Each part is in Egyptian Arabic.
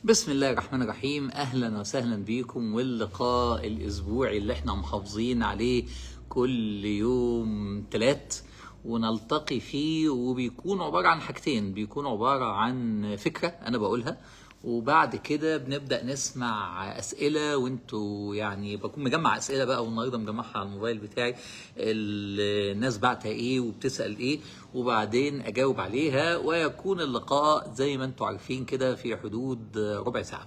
بسم الله الرحمن الرحيم اهلا وسهلا بيكم واللقاء الاسبوعي اللي احنا محافظين عليه كل يوم تلات ونلتقي فيه وبيكون عبارة عن حاجتين بيكون عبارة عن فكرة انا بقولها وبعد كده بنبدأ نسمع أسئلة وانتوا يعني بكون مجمع أسئلة بقى والنهارده مجمعها على الموبايل بتاعي الناس بعتها ايه وبتسأل ايه وبعدين أجاوب عليها ويكون اللقاء زي ما انتوا عارفين كده في حدود ربع ساعة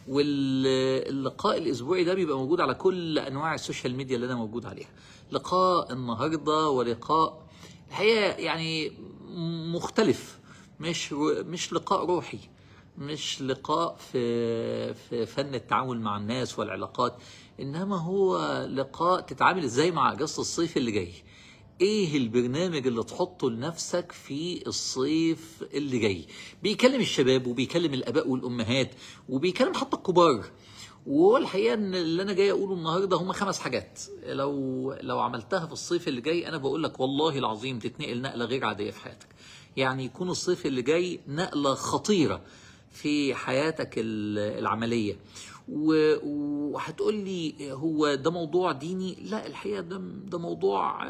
واللقاء الأسبوعي ده بيبقى موجود على كل أنواع السوشيال ميديا اللي أنا موجود عليها لقاء النهارده ولقاء الحقيقة يعني مختلف مش مش لقاء روحي مش لقاء في في فن التعامل مع الناس والعلاقات انما هو لقاء تتعامل ازاي مع اجازه الصيف اللي جاي ايه البرنامج اللي تحطه لنفسك في الصيف اللي جاي بيكلم الشباب وبيكلم الاباء والامهات وبيكلم حتى الكبار وهو الحقيقه ان اللي انا جاي اقوله النهارده هم خمس حاجات لو لو عملتها في الصيف اللي جاي انا بقول لك والله العظيم تتنقل نقله غير عاديه في حياتك يعني يكون الصيف اللي جاي نقله خطيره في حياتك العمليه وهتقول لي هو ده موضوع ديني لا الحقيقه ده ده موضوع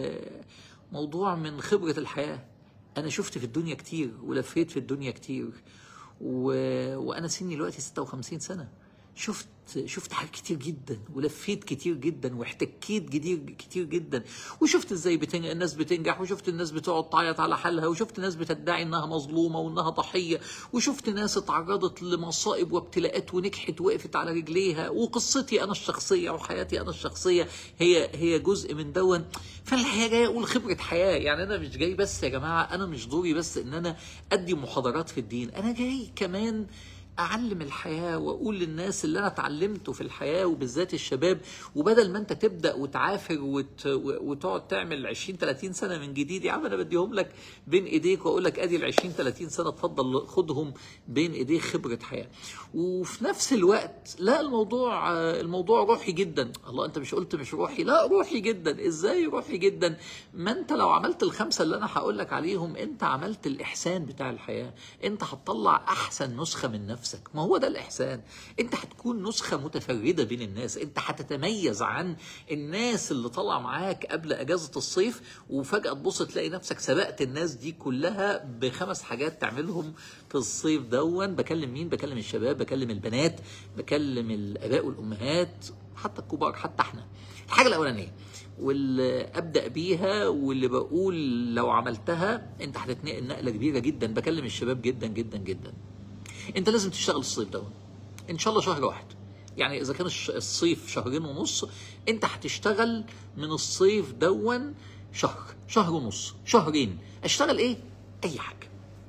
موضوع من خبره الحياه انا شفت في الدنيا كتير ولفيت في الدنيا كتير و... وانا سني دلوقتي 56 سنه شفت شفت حاجات كتير جدا ولفيت كتير جدا واحتكيت كتير كتير جدا وشفت ازاي بتنجح الناس بتنجح وشفت الناس بتقعد تعيط على حالها وشفت ناس بتدعي انها مظلومه وانها ضحيه وشفت ناس اتعرضت لمصائب وابتلاءات ونجحت وقفت على رجليها وقصتي انا الشخصيه وحياتي انا الشخصيه هي هي جزء من دون فالحقيقه جاي اقول خبره حياه يعني انا مش جاي بس يا جماعه انا مش دوري بس ان انا ادي محاضرات في الدين انا جاي كمان اعلم الحياه واقول للناس اللي انا اتعلمته في الحياه وبالذات الشباب وبدل ما انت تبدا وتعافر وت... وتقعد تعمل 20 30 سنه من جديد يا عم انا بديهم لك بين ايديك واقول لك ادي ال 20 30 سنه اتفضل خدهم بين ايديك خبره حياه وفي نفس الوقت لا الموضوع الموضوع روحي جدا الله انت مش قلت مش روحي لا روحي جدا ازاي روحي جدا ما انت لو عملت الخمسه اللي انا هقول لك عليهم انت عملت الاحسان بتاع الحياه انت هتطلع احسن نسخه من نفسك نفسك ما هو ده الإحسان أنت هتكون نسخة متفردة بين الناس أنت هتتميز عن الناس اللي طالعة معاك قبل أجازة الصيف وفجأة تبص تلاقي نفسك سبقت الناس دي كلها بخمس حاجات تعملهم في الصيف دون بكلم مين بكلم الشباب بكلم البنات بكلم الآباء والأمهات حتى الكبار حتى احنا الحاجة الأولانية واللي ابدا بيها واللي بقول لو عملتها انت هتتنقل نقله كبيره جدا بكلم الشباب جدا جدا جدا انت لازم تشتغل الصيف ده ان شاء الله شهر واحد يعني اذا كان الصيف شهرين ونص انت هتشتغل من الصيف دون شهر شهر ونص شهرين اشتغل ايه اي حاجه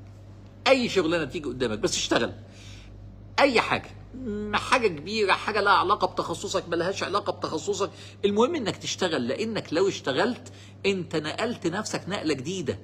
اي شغلانه تيجي قدامك بس اشتغل اي حاجه حاجه كبيره حاجه لها علاقه بتخصصك ملهاش علاقه بتخصصك المهم انك تشتغل لانك لو اشتغلت انت نقلت نفسك نقله جديده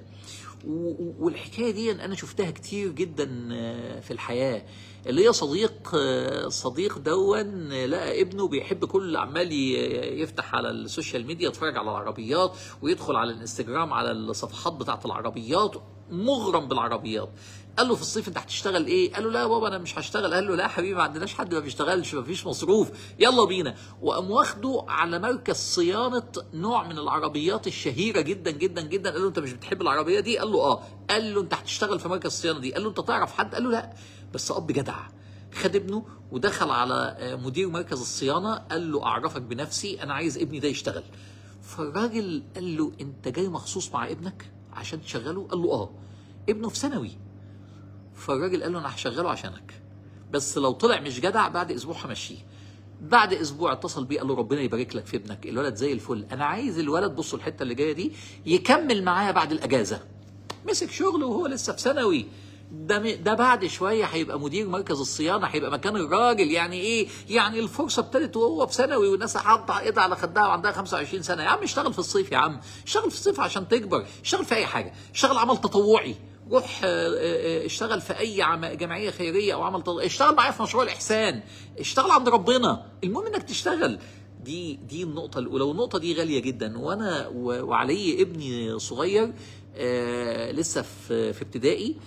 والحكايه دي انا شفتها كتير جدا في الحياه اللي هي صديق صديق دون لقى ابنه بيحب كل عمال يفتح على السوشيال ميديا يتفرج على العربيات ويدخل على الانستجرام على الصفحات بتاعه العربيات مغرم بالعربيات قال له في الصيف انت هتشتغل ايه؟ قال له لا يا بابا انا مش هشتغل، قال له لا يا حبيبي ما عندناش حد ما بيشتغلش ما فيش مصروف، يلا بينا، وقام واخده على مركز صيانه نوع من العربيات الشهيره جدا جدا جدا، قال له انت مش بتحب العربيه دي؟ قال له اه، قال له انت هتشتغل في مركز الصيانه دي، قال له انت تعرف حد؟ قال له لا، بس اب جدع خد ابنه ودخل على مدير مركز الصيانه قال له اعرفك بنفسي انا عايز ابني ده يشتغل. فالراجل قال له انت جاي مخصوص مع ابنك عشان تشغله؟ قال له اه. ابنه في ثانوي فالراجل قال له انا هشغله عشانك بس لو طلع مش جدع بعد اسبوع همشيه بعد اسبوع اتصل بيه قال له ربنا يبارك لك في ابنك الولد زي الفل انا عايز الولد بصوا الحته اللي جايه دي يكمل معايا بعد الاجازه مسك شغله وهو لسه في ثانوي ده ده بعد شويه هيبقى مدير مركز الصيانه هيبقى مكان الراجل يعني ايه يعني الفرصه ابتدت وهو في ثانوي والناس حاطه ايدها على خدها وعندها 25 سنه يا عم اشتغل في الصيف يا عم اشتغل في الصيف عشان تكبر اشتغل في اي حاجه اشتغل عمل تطوعي روح اشتغل في اي جمعيه خيريه او عمل طلع. اشتغل معايا في مشروع الاحسان اشتغل عند ربنا المهم انك تشتغل دي دي النقطه الاولى والنقطه دي غاليه جدا وانا وعلي ابني صغير آه لسه في في ابتدائي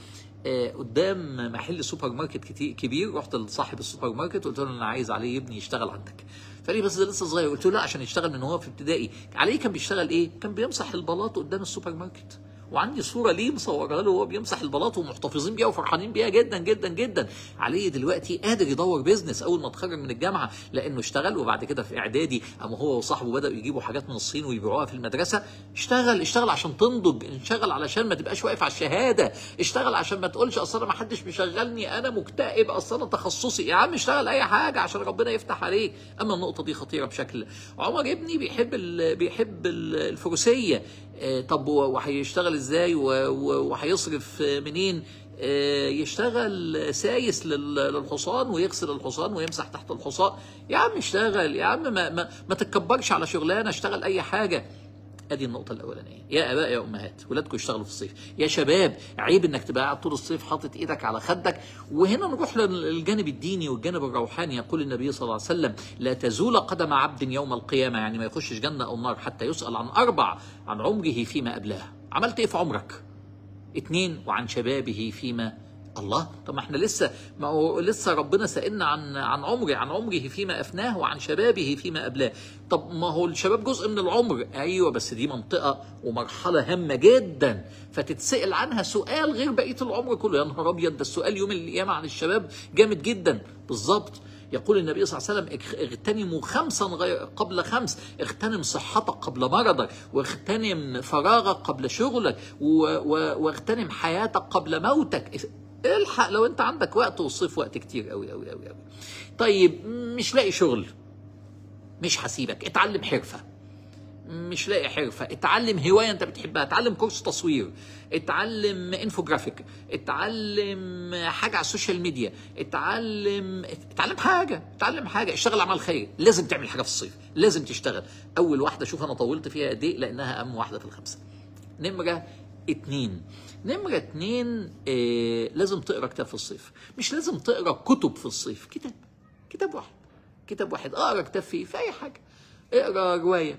آه، قدام محل سوبر ماركت كتير كبير رحت لصاحب السوبر ماركت قلت له انا عايز علي ابني يشتغل عندك فقال لي بس ده لسه صغير قلت له لا عشان يشتغل من هو في ابتدائي علي كان بيشتغل ايه كان بيمسح البلاط قدام السوبر ماركت وعندي صوره ليه مصورها له وهو بيمسح البلاط ومحتفظين بيها وفرحانين بيها جدا جدا جدا علي دلوقتي قادر يدور بيزنس اول ما اتخرج من الجامعه لانه اشتغل وبعد كده في اعدادي اما هو وصاحبه بداوا يجيبوا حاجات من الصين ويبيعوها في المدرسه اشتغل اشتغل عشان تنضج اشتغل علشان ما تبقاش واقف على الشهاده اشتغل عشان ما تقولش اصل انا ما حدش مشغلني انا مكتئب اصل انا تخصصي يا عم اشتغل اي حاجه عشان ربنا يفتح عليك اما النقطه دي خطيره بشكل عمر ابني بيحب ال بيحب ال- الفروسيه آه، طب و- وهيشتغل ازاي و- و- وهيصرف آه، منين آه، يشتغل سايس لل- للحصان ويغسل الحصان ويمسح تحت الحصان يا عم اشتغل يا عم ما, ما, ما تتكبرش على شغلانه اشتغل اي حاجه ادي النقطة الأولانية، يا آباء يا أمهات، ولادكم يشتغلوا في الصيف، يا شباب عيب إنك تبقى قاعد طول الصيف حاطط إيدك على خدك، وهنا نروح للجانب الديني والجانب الروحاني، يقول النبي صلى الله عليه وسلم: لا تزول قدم عبد يوم القيامة، يعني ما يخشش جنة أو نار حتى يسأل عن أربع، عن عمره فيما أبلاه، عملت إيه في عمرك؟ اتنين وعن شبابه فيما الله طب ما احنا لسه ما هو لسه ربنا سألنا عن عن عمره عن عمره فيما افناه وعن شبابه فيما ابلاه طب ما هو الشباب جزء من العمر ايوه بس دي منطقه ومرحله هامه جدا فتتسال عنها سؤال غير بقيه العمر كله يا نهار ابيض ده السؤال يوم القيامه عن الشباب جامد جدا بالظبط يقول النبي صلى الله عليه وسلم اغ- اغتنموا خمسا غير قبل خمس اغتنم صحتك قبل مرضك واغتنم فراغك قبل شغلك و- و- واغتنم حياتك قبل موتك الحق لو انت عندك وقت والصيف وقت كتير قوي قوي قوي قوي طيب مش لاقي شغل مش هسيبك اتعلم حرفه مش لاقي حرفه اتعلم هوايه انت بتحبها اتعلم كورس تصوير اتعلم انفوجرافيك اتعلم حاجه على السوشيال ميديا اتعلم اتعلم حاجه اتعلم حاجه اشتغل اعمال خير لازم تعمل حاجه في الصيف لازم تشتغل اول واحده شوف انا طولت فيها قد ايه لانها اهم واحده في الخمسه نمرة اتنين نمرة اتنين آه لازم تقرا كتاب في الصيف مش لازم تقرا كتب في الصيف كتاب كتاب واحد كتاب واحد اقرا كتاب فيه في اي حاجة اقرا رواية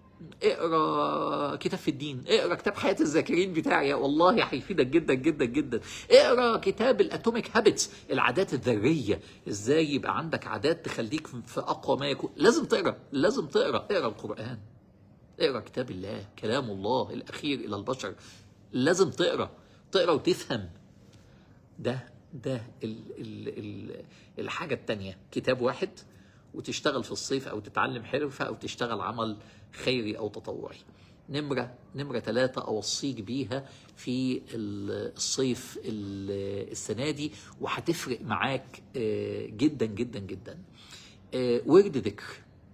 اقرا كتاب في الدين اقرا كتاب حياه الذاكرين بتاعي والله هيفيدك جدا جدا جدا اقرا كتاب الاتوميك هابتس العادات الذريه ازاي يبقى عندك عادات تخليك في اقوى ما يكون لازم تقرا لازم تقرا اقرا القران اقرا كتاب الله كلام الله الاخير الى البشر لازم تقرا تقرا وتفهم ده ده ال ال ال الحاجه التانية كتاب واحد وتشتغل في الصيف او تتعلم حرفه او تشتغل عمل خيري او تطوعي نمرة نمرة ثلاثة أوصيك بيها في ال- الصيف ال- السنة دي وهتفرق معاك آه، جدا جدا جدا آه، ورد ذكر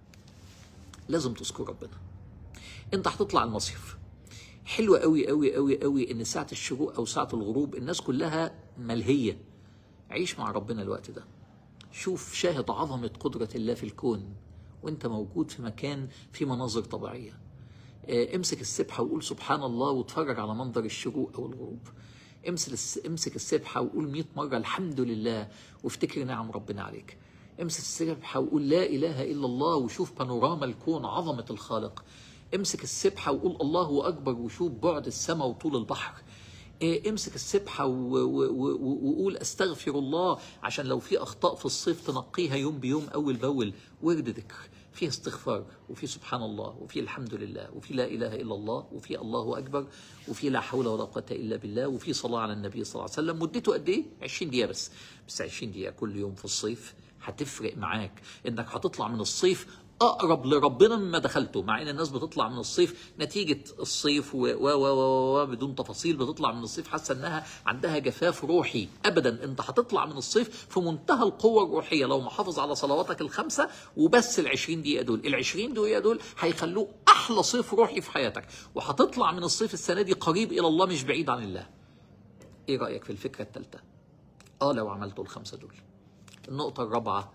لازم تذكر ربنا انت هتطلع المصيف حلو قوي قوي قوي قوي ان ساعه الشروق او ساعه الغروب الناس كلها ملهيه عيش مع ربنا الوقت ده شوف شاهد عظمه قدره الله في الكون وانت موجود في مكان فيه مناظر طبيعيه آه، امسك السبحه وقول سبحان الله واتفرج على منظر الشروق او الغروب امسك الس- امسك السبحه وقول 100 مره الحمد لله وافتكر نعم ربنا عليك امسك السبحه وقول لا اله الا الله وشوف بانوراما الكون عظمه الخالق امسك السبحه وقول الله اكبر وشوف بعد السماء وطول البحر إيه، امسك السبحه و- و- و- وقول استغفر الله عشان لو في اخطاء في الصيف تنقيها يوم بيوم اول باول ورد ذكر فيه استغفار وفي سبحان الله وفي الحمد لله وفي لا اله الا الله وفي الله اكبر وفي لا حول ولا قوه الا بالله وفي صلاه على النبي صلى الله عليه وسلم مدته قد ايه 20 دقيقه بس بس 20 دقيقه كل يوم في الصيف هتفرق معاك انك هتطلع من الصيف اقرب لربنا مما دخلته مع ان الناس بتطلع من الصيف نتيجه الصيف و و و و و بدون تفاصيل بتطلع من الصيف حاسه انها عندها جفاف روحي ابدا انت هتطلع من الصيف في منتهى القوه الروحيه لو محافظ على صلواتك الخمسه وبس ال 20 دقيقه دول ال 20 دقيقه دول هيخلوه احلى صيف روحي في حياتك وهتطلع من الصيف السنه دي قريب الى الله مش بعيد عن الله ايه رايك في الفكره الثالثه اه لو عملتوا الخمسه دول النقطة الرابعة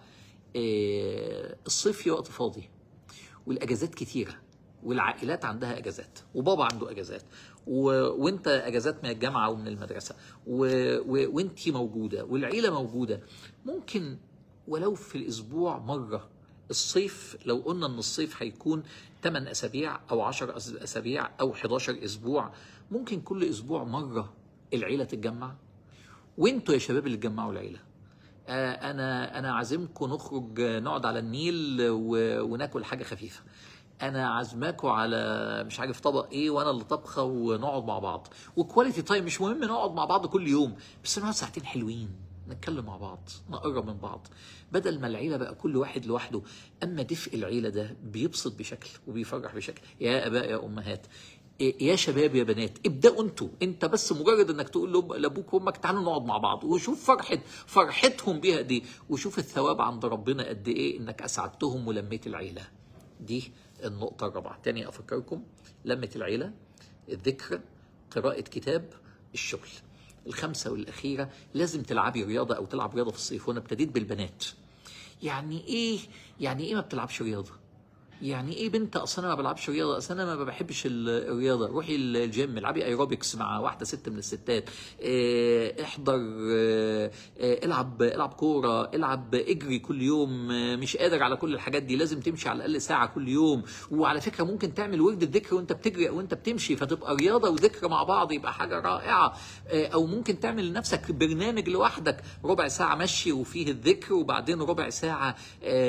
إيه الصيف في وقت فاضي والأجازات كتيرة والعائلات عندها أجازات وبابا عنده أجازات و... وانت أجازات من الجامعة ومن المدرسة و... و... وانت موجودة والعيلة موجودة ممكن ولو في الأسبوع مرة الصيف لو قلنا ان الصيف هيكون 8 اسابيع او 10 أس- اسابيع او 11 اسبوع ممكن كل اسبوع مره العيله تتجمع وانتوا يا شباب اللي تجمعوا العيله آه، انا انا عازمكم نخرج آه، نقعد على النيل و- وناكل حاجه خفيفه انا عازماكم على مش عارف طبق ايه وانا اللي طبخه ونقعد مع بعض وكواليتي تايم مش مهم نقعد مع بعض كل يوم بس نقعد ساعتين حلوين نتكلم مع بعض نقرب من بعض بدل ما العيله بقى كل واحد لوحده اما دفء العيله ده بيبسط بشكل وبيفرح بشكل يا اباء يا امهات إيه يا شباب يا بنات ابداوا انتوا انت بس مجرد انك تقول لهم لابوك وامك تعالوا نقعد مع بعض وشوف فرحه فرحتهم بيها دي وشوف الثواب عند ربنا قد ايه انك اسعدتهم ولميت العيله دي النقطه الرابعه تاني افكركم لمه العيله الذكر قراءه كتاب الشغل الخمسه والاخيره لازم تلعبي رياضه او تلعب رياضه في الصيف وانا ابتديت بالبنات يعني ايه يعني ايه ما بتلعبش رياضه يعني ايه بنت اصلا انا ما بلعبش رياضه اصلا انا ما بحبش ال- الرياضه روحي الجيم العبي ايروبكس مع واحده ست من الستات إيه، احضر إيه، إيه، العب العب كوره العب اجري كل يوم إيه، مش قادر على كل الحاجات دي لازم تمشي على الاقل ساعه كل يوم وعلى فكره ممكن تعمل ورد الذكر وانت بتجري او انت بتمشي فتبقى رياضه وذكر مع بعض يبقى حاجه رائعه إيه، او ممكن تعمل لنفسك برنامج لوحدك ربع ساعه مشي وفيه الذكر وبعدين ربع ساعه آه،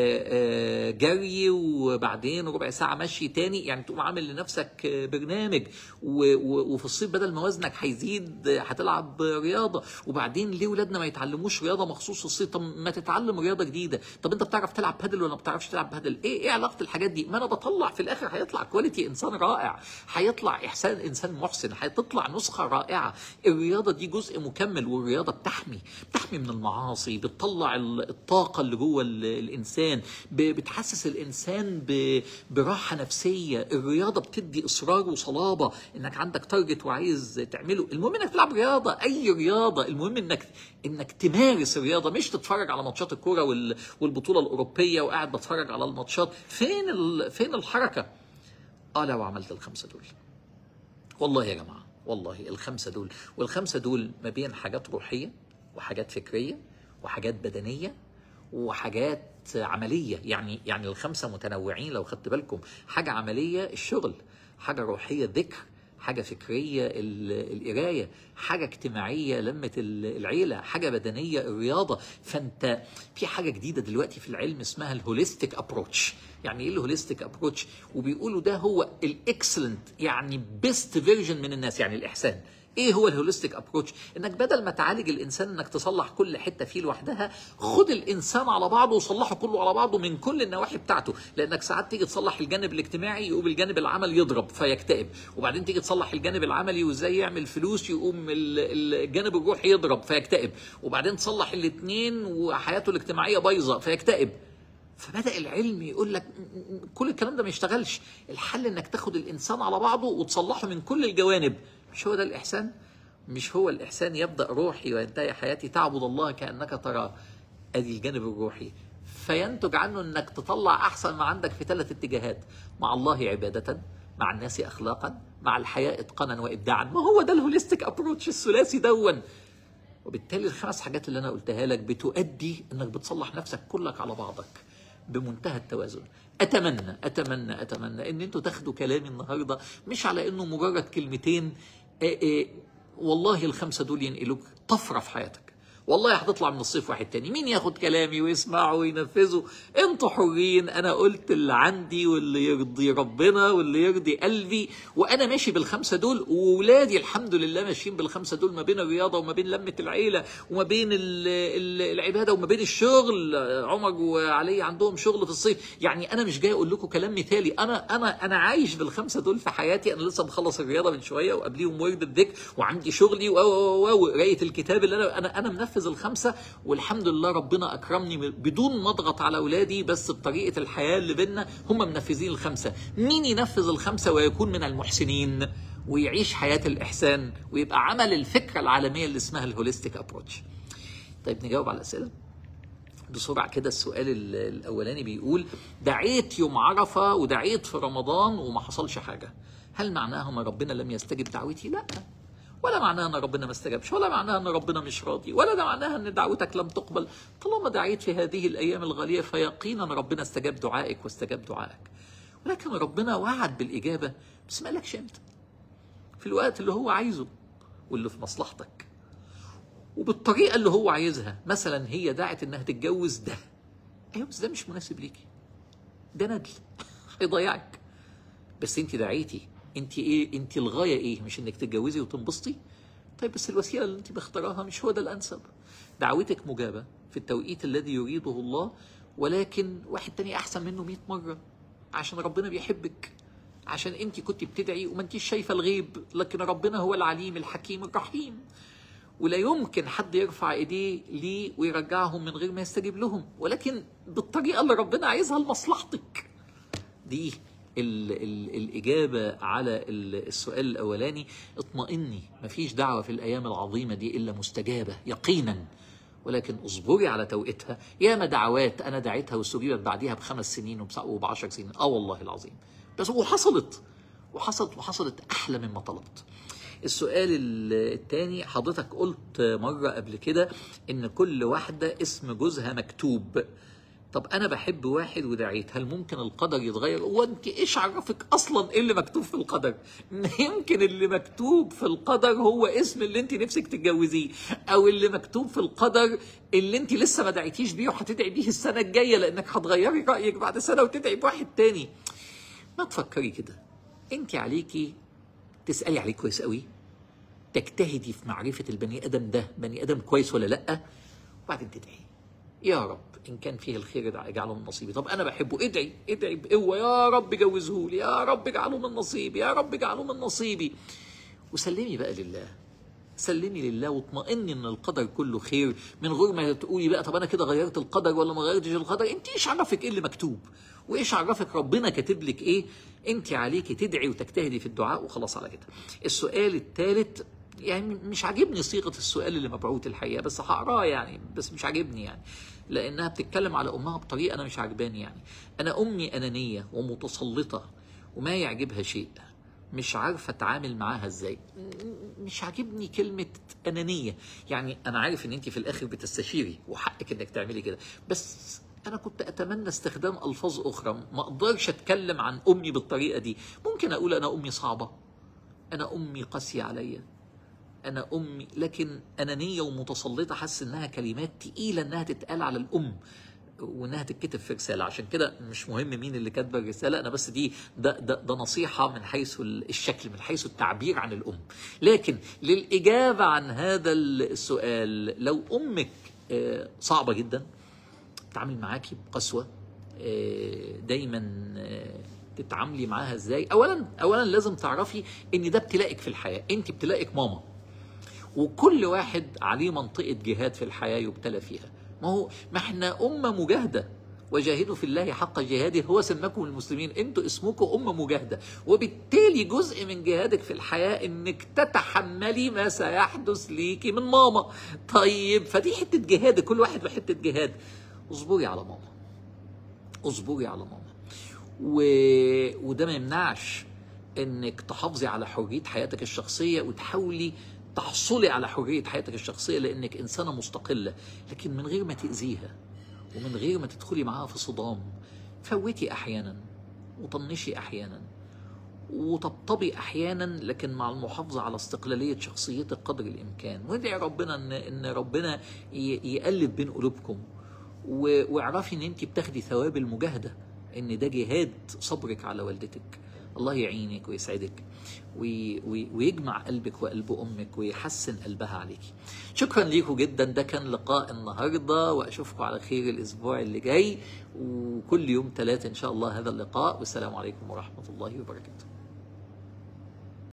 آه، جري وبعدين ربع ساعه مشي تاني يعني تقوم عامل لنفسك آه، برنامج و- و- وفي الصيف بدل ما وزنك هيزيد آه، هتلعب رياضه وبعدين ليه ولادنا ما يتعلموش رياضه مخصوص في الصيف طب ما تتعلم رياضه جديده طب انت بتعرف تلعب بادل ولا ما بتعرفش تلعب بادل ايه ايه علاقه الحاجات دي ما انا بطلع في الاخر هيطلع كواليتي انسان رائع هيطلع احسان انسان محسن هتطلع نسخه رائعه الرياضه دي جزء مكمل والرياضه بتحمي بتحمي من المعاصي بتطلع ال- الطاقه اللي جوه ال- الانسان ب- بتحسس الانسان ب- براحه نفسيه الرياضه بتدي اصرار وصلابه انك عندك تارجت وعايز تعمله المهم انك تلعب رياضه اي رياضه المهم انك انك تمارس الرياضه مش تتفرج على ماتشات الكوره وال- والبطوله الاوروبيه وقاعد بتفرج على الماتشات فين ال- فين الحركه اه لو عملت الخمسه دول والله يا جماعه والله الخمسه دول والخمسه دول ما بين حاجات روحيه وحاجات فكريه وحاجات بدنيه وحاجات عمليه يعني يعني الخمسه متنوعين لو خدت بالكم حاجه عمليه الشغل حاجه روحيه ذكر حاجه فكريه ال- القرايه حاجه اجتماعيه لمه ال- العيله حاجه بدنيه الرياضه فانت في حاجه جديده دلوقتي في العلم اسمها الهوليستيك ابروتش يعني ايه الهوليستيك ابروتش وبيقولوا ده هو الاكسلنت يعني بيست فيرجن من الناس يعني الاحسان ايه هو الهوليستيك ابروتش انك بدل ما تعالج الانسان انك تصلح كل حته فيه لوحدها خد الانسان على بعضه وصلحه كله على بعضه من كل النواحي بتاعته لانك ساعات تيجي تصلح الجانب الاجتماعي يقوم الجانب العمل يضرب فيكتئب وبعدين تيجي تصلح الجانب العملي وازاي يعمل فلوس يقوم ال- ال- الجانب الروحي يضرب فيكتئب وبعدين تصلح الاثنين وحياته الاجتماعيه بايظه فيكتئب فبدا العلم يقول لك م- م- كل الكلام ده ما يشتغلش الحل انك تاخد الانسان على بعضه وتصلحه من كل الجوانب مش هو ده الاحسان مش هو الاحسان يبدا روحي وينتهي حياتي تعبد الله كانك تراه ادي الجانب الروحي فينتج عنه انك تطلع احسن ما عندك في ثلاث اتجاهات مع الله عباده مع الناس اخلاقا مع الحياه اتقانا وابداعا ما هو ده الهوليستيك ابروتش الثلاثي دون وبالتالي الخمس حاجات اللي انا قلتها لك بتؤدي انك بتصلح نفسك كلك على بعضك بمنتهى التوازن اتمنى اتمنى اتمنى ان انتوا تاخدوا كلامي النهارده مش على انه مجرد كلمتين آه، آه، والله الخمسه دول ينقلوك طفره في حياتك والله هتطلع من الصيف واحد تاني مين ياخد كلامي ويسمعه وينفذه انتوا حرين انا قلت اللي عندي واللي يرضي ربنا واللي يرضي قلبي وانا ماشي بالخمسه دول وولادي الحمد لله ماشيين بالخمسه دول ما بين الرياضه وما بين لمه العيله وما بين ال ال العباده وما بين الشغل عمر وعلي عندهم شغل في الصيف يعني انا مش جاي اقول لكم كلام مثالي انا انا انا عايش بالخمسه دول في حياتي انا لسه مخلص الرياضه من شويه وقبليهم ورد الذكر وعندي شغلي و- و- و- وقرايه الكتاب اللي انا انا انا منفذ الخمسه والحمد لله ربنا اكرمني بدون ما اضغط على اولادي بس بطريقه الحياه اللي بينا هم منفذين الخمسه مين ينفذ الخمسه ويكون من المحسنين ويعيش حياه الاحسان ويبقى عمل الفكره العالميه اللي اسمها الهوليستيك ابروتش طيب نجاوب على الاسئله بسرعه كده السؤال ال- الاولاني بيقول دعيت يوم عرفه ودعيت في رمضان وما حصلش حاجه هل معناها ان ربنا لم يستجب دعوتي لا ولا معناها ان ربنا ما استجابش ولا معناها ان ربنا مش راضي ولا ده معناها ان دعوتك لم تقبل طالما دعيت في هذه الايام الغاليه فيقينا ربنا استجاب دعائك واستجاب دعائك ولكن ربنا وعد بالاجابه بس ما قالكش امتى في الوقت اللي هو عايزه واللي في مصلحتك وبالطريقه اللي هو عايزها مثلا هي دعت انها تتجوز ده ايوه بس ده مش مناسب ليكي ده ندل هيضيعك بس انت دعيتي انت ايه انت الغايه ايه مش انك تتجوزي وتنبسطي طيب بس الوسيله اللي انت مختاراها مش هو ده الانسب دعوتك مجابه في التوقيت الذي يريده الله ولكن واحد تاني احسن منه 100 مره عشان ربنا بيحبك عشان انت كنت بتدعي وما انتيش شايفه الغيب لكن ربنا هو العليم الحكيم الرحيم ولا يمكن حد يرفع ايديه ليه ويرجعهم من غير ما يستجيب لهم ولكن بالطريقه اللي ربنا عايزها لمصلحتك دي ال ال الإجابة على السؤال الأولاني اطمئني مفيش دعوة في الأيام العظيمة دي إلا مستجابة يقينا ولكن اصبري على توقيتها ياما دعوات أنا دعيتها واستجيبت بعديها بخمس سنين وبعشر سنين آه والله العظيم بس وحصلت وحصلت وحصلت أحلى مما طلبت السؤال الثاني حضرتك قلت مرة قبل كده إن كل واحدة اسم جوزها مكتوب طب انا بحب واحد ودعيت هل ممكن القدر يتغير هو انت ايش عرفك اصلا ايه اللي مكتوب في القدر يمكن اللي مكتوب في القدر هو اسم اللي انت نفسك تتجوزيه او اللي مكتوب في القدر اللي انت لسه ما دعيتيش بيه وهتدعي بيه السنه الجايه لانك هتغيري رايك بعد سنه وتدعي بواحد تاني ما تفكري كده انت عليكي تسالي عليه كويس قوي تجتهدي في معرفه البني ادم ده بني ادم كويس ولا لا وبعدين تدعي يا رب ان كان فيه الخير اجعله من نصيبي طب انا بحبه ادعي ادعي بقوه يا رب جوزه لي يا رب اجعله من نصيبي يا رب اجعله من نصيبي وسلمي بقى لله سلمي لله واطمئني ان القدر كله خير من غير ما تقولي بقى طب انا كده غيرت القدر ولا ما غيرتش القدر انت ايش عرفك ايه اللي مكتوب وايش عرفك ربنا كاتب لك ايه انت عليكي تدعي وتجتهدي في الدعاء وخلاص على كده السؤال الثالث يعني مش عاجبني صيغه السؤال اللي مبعوث الحقيقه بس هقراه يعني بس مش عاجبني يعني لانها بتتكلم على امها بطريقه انا مش عجباني يعني انا امي انانيه ومتسلطه وما يعجبها شيء مش عارفه اتعامل معاها ازاي مش عاجبني كلمه انانيه يعني انا عارف ان انت في الاخر بتستشيري وحقك انك تعملي كده بس انا كنت اتمنى استخدام الفاظ اخرى ما اقدرش اتكلم عن امي بالطريقه دي ممكن اقول انا امي صعبه انا امي قاسيه عليا انا امي لكن انانيه ومتسلطه حاسس انها كلمات تقيله انها تتقال على الام وانها تتكتب في رساله عشان كده مش مهم مين اللي كاتبه الرساله انا بس دي ده, ده ده نصيحه من حيث الشكل من حيث التعبير عن الام لكن للاجابه عن هذا السؤال لو امك صعبه جدا تتعامل معاكي بقسوه دايما تتعاملي معاها ازاي اولا اولا لازم تعرفي ان ده ابتلائك في الحياه انت ابتلائك ماما وكل واحد عليه منطقه جهاد في الحياه يبتلى فيها ما هو ما احنا امه مجاهده وجاهدوا في الله حق جهاده هو سماكم المسلمين انتوا اسمكم امه مجاهده وبالتالي جزء من جهادك في الحياه انك تتحملي ما سيحدث ليكي من ماما طيب فدي حته جهاد كل واحد له حته جهاد اصبري على ماما اصبري على ماما و... وده ما يمنعش انك تحافظي على حريه حياتك الشخصيه وتحاولي تحصلي على حريه حياتك الشخصيه لانك انسانه مستقله لكن من غير ما تاذيها ومن غير ما تدخلي معاها في صدام فوتي احيانا وطنشي احيانا وطبطبي احيانا لكن مع المحافظه على استقلاليه شخصيتك قدر الامكان وادعي ربنا ان ان ربنا يقلب بين قلوبكم واعرفي ان انت بتاخدي ثواب المجاهده ان ده جهاد صبرك على والدتك الله يعينك ويسعدك وي وي ويجمع قلبك وقلب امك ويحسن قلبها عليكي شكرا ليكم جدا ده كان لقاء النهارده واشوفكم على خير الاسبوع اللي جاي وكل يوم ثلاثة ان شاء الله هذا اللقاء والسلام عليكم ورحمه الله وبركاته